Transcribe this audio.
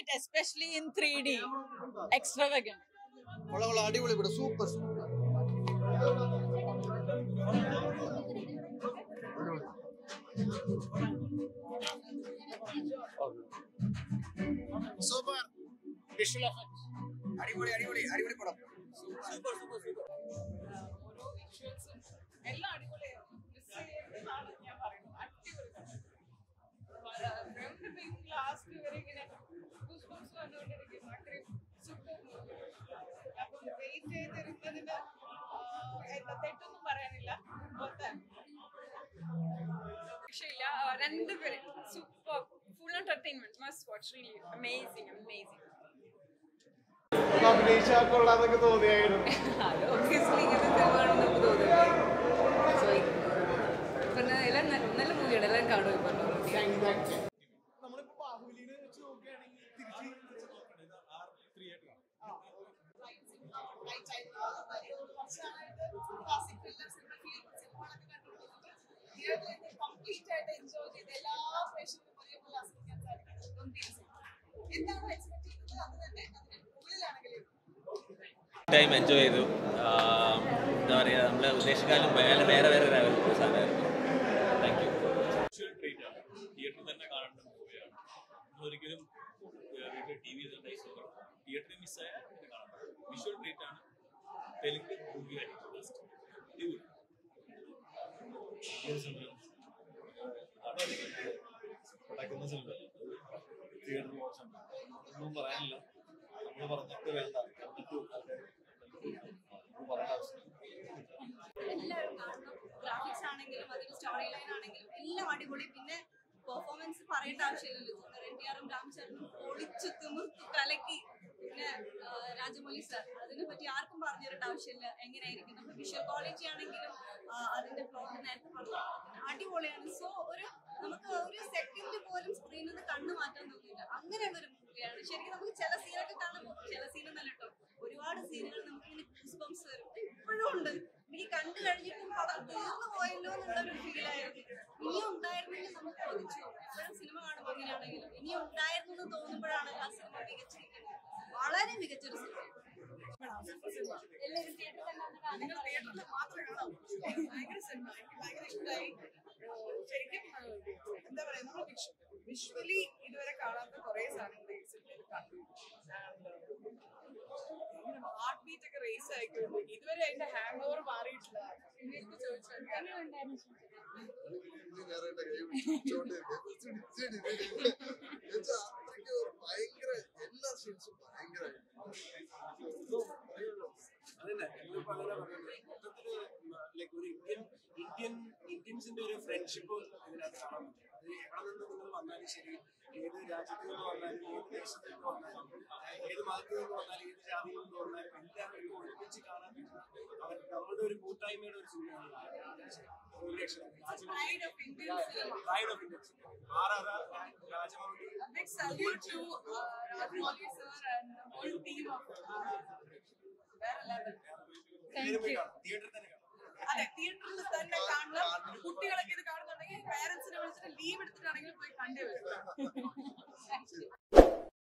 it, especially in 3D. Extravagant. കൊള്ള കൊള്ള അടിപൊളി ഇവിടെ സൂപ്പർ സൂപ്പർ വിഷ്വൽ എഫക്ട്സ് അടിപൊളി അടിപൊളി അടിപൊളി പടം ഓരോ വിഷ്വൽസും എല്ലാം അടിപൊളിയായിരുന്നു മിസ് ചെയ്യുന്നതാണ് ഞാൻ പറയുന്നത് അടിപൊളി ലാസ്റ്റ് വരെ ഇങ്ങനെ goosebumps വന്നുകൊണ്ടിരിക്കുന്നു അത്രയും സൂപ്പർ മൂവി അപ്പം വെയിറ്റ് ചെയ്തിരുന്നതിന് ആഹ്, എന്താ തെറ്റൊന്നും പറയാനില്ല മൊത്തം രക്ഷയില്ല രണ്ടുപേരും super full entertainment must watch really amazing amazing അഭിനയിച്ചാൽ കൊള്ളാന്നൊക്കെ തോന്നിയായിരുന്നു അത് ഒബ്വിയസ്ലി ഇങ്ങനത്തെ സിനിമയാണ് നമുക്ക് തോന്നുന്നത് സോ പിന്നെ എല്ലാം നല്ല നല്ല മൂവിയാണ് എല്ലാം കാണും ഇപ്പം നമ്മളിപ്പോ ബാഹുലിനെ വെച്ച് നോക്കുകയാണെങ്കിൽ തിരിച്ച് കംപ്ലീറ്റ് ആയിട്ട് എൻജോയ് ചെയ്ത് എല്ലാ പ്രേക്ഷകർക്കും ഒരേപോലെ ആസ്വദിക്കാൻ സാധിക്കുന്നത് എന്താണ് എക്സ്പെക്ട് ചെയ്യുന്നത് അത് തന്നെ അതിന് ഉള്ളിലാണെങ്കിലും ടൈം എൻജോയ് ചെയ്തു ആഹ് എന്താ പറയുക നമ്മൾ ഉദ്ദേശിക്കാനും വേറെ വേറെ വേറെ ലെവൽ സാധനമായിരുന്നു താങ്ക് യു വിഷ്വൽ ട്രീറ്റ് ആണ് തിയേറ്ററിൽ തന്നെ കാണേണ്ട മൂവിയാണ് ഒരിക്കലും വീട്ടിൽ ടി വി തിയേറ്ററിൽ മിസ്സായ പിന്നെ കാണാം വിഷ്വൽ ട്രീറ്റ് ആണ് തെലുങ്ക് മൂവി ആയിരിക്കും ലാസ്റ്റ് അടിപൊളി ഈ ഒരു സമയം നടക്കുന്ന സിനിമ തിയേറ്ററിൽ മോശം ഒന്നും പറയാനില്ല നമ്മൾ പറഞ്ഞിട്ട് വേണ്ട കണ്ടിട്ട് ആൾക്കാർ ഒന്നും പറയേണ്ട ആവശ്യമില്ല എല്ലാവരും കാണണം ഗ്രാഫിക്സ് ആണെങ്കിലും അതിന് സ്റ്റോറി ലൈൻ ആണെങ്കിലും എല്ലാം അടിപൊളി പിന്നെ പെർഫോമൻസ് പറയേണ്ട ആവശ്യമില്ലല്ലോ എൻ ടി ആറും രാംചരനും പൊളിച്ചു തിമിർത്തു കലക്കി പിന്നെ ആ, രാജമൗലി സാർ അതിനെ പറ്റി ആർക്കും പറഞ്ഞു തരേണ്ട ആവശ്യമില്ല എങ്ങനെയായിരിക്കും നമ്മുടെ വിഷ്വൽ ക്വാളിറ്റി ആണെങ്കിലും ആ, അതിന്റെ പ്ലോട്ട് നേരത്തെ പറഞ്ഞു അടിപൊളിയാണ് സോ ഒരു നമുക്ക് ഒരു സെക്കൻഡ് പോലും സ്ക്രീനിൽ നിന്ന് കണ്ണു മാറ്റാൻ തോന്നില്ല അങ്ങനെയുള്ള ഒരു മൂവിയാണ് ശരിക്കും നമുക്ക് ചില സീനൊക്കെ കാണുമ്പോൾ ചില സീൻ എന്നല്ല കേട്ടോ ഒരുപാട് സീനുകൾ നമുക്ക് ഇങ്ങനെ ഗൂസ്ബംസ് വരും ഇപ്പോഴും ഉണ്ട് എനിക്ക് കണ്ടു കഴിഞ്ഞിട്ടും പടം തീർന്നു പോയല്ലോ എന്നുള്ള ഒരു ഫീൽ ആയിരുന്നു ഇനിയും ഉണ്ടായിരുന്നെങ്കിൽ നമുക്ക് കൊതിച്ചു പോകും. എപ്പോഴും സിനിമ കാണുമ്പോൾ അങ്ങനെയാണെങ്കിലും ഇനിയും ഉണ്ടായിരുന്നു എന്ന് തോന്നുമ്പോഴാണ് ആ സിനിമ മികച്ചിരിക്കുന്നത് വളരെ മികച്ചൊരു സിനിമ എല്ലാവരും തിയേറ്ററിൽ തന്നെ വന്ന് കാണുക. നിങ്ങൾ തിയേറ്ററിൽ മാത്രമേ കാണാവൂ ഭയങ്കര സിനിമ എനിക്ക് ഭയങ്കര ഇഷ്ടമായി ശരിക്കും ആ, എന്താ പറയാ നമ്മൾ വിഷ്വലി ഇതുവരെ കാണാത്ത കുറെ സാധനങ്ങൾ ഈ സിനിമയിൽ കണ്ടു ഹാർട്ട് ബീറ്റ് ഒക്കെ റേസ് ആയിക്കൊണ്ട് ഇതുവരെ അതിന്റെ ഹാങ് ഓവർ മാറിയിട്ടില്ല നിങ്ങൾക്ക് ചോദിച്ചാൽ ഭയങ്കര എല്ലാ സീൻസും ഭയങ്കര അതന്നെ ഞങ്ങൾ പലരെ പറയുന്നത് മൊത്തത്തില് ലൈക്ക് ഒരു ഇന്ത്യൻ ഇന്ത്യൻ ഇന്ത്യൻസിന്റെ ഒരു ഫ്രണ്ട്ഷിപ്പ് ഇതിനകത്ത് കാണാൻ പറ്റും അത് എവിടെ നിന്ന് നിങ്ങൾ വന്നാലും ശരി ഏത് രാജ്യത്ത് നിന്ന് വന്നാലും ഏത് ദേശത്ത് നിന്ന് വന്നാലും ഏത് മതത്തിൽ നിന്ന് വന്നാലും ഏത് ജാതിയിൽ നിന്ന് വന്നാലും എല്ലാവർക്കും ഒരുമിച്ച് കാണാൻ പറ്റുന്ന അവർ നമ്മളുടെ ഒരു കൂട്ടായ്മയുടെ ഒരു സിനിമയാണ് ഒരു ലക്ഷം Pride of Indian cinema. Pride of Indian R R R Rajamouli A big salute to uh, Rajmoli sir and the whole team of uh, വേറെ level. തിയേറ്ററിൽ തന്നെ കാണാം അതെ തിയേറ്ററിൽ തന്നെ കാണണം കുട്ടികളൊക്കെ ഇത് കാണുന്നുണ്ടെങ്കിൽ പേരൻസിനെ വിളിച്ചിട്ട് ലീവ് എടുത്തിട്ടാണെങ്കിലും പോയി കണ്ടേ വരും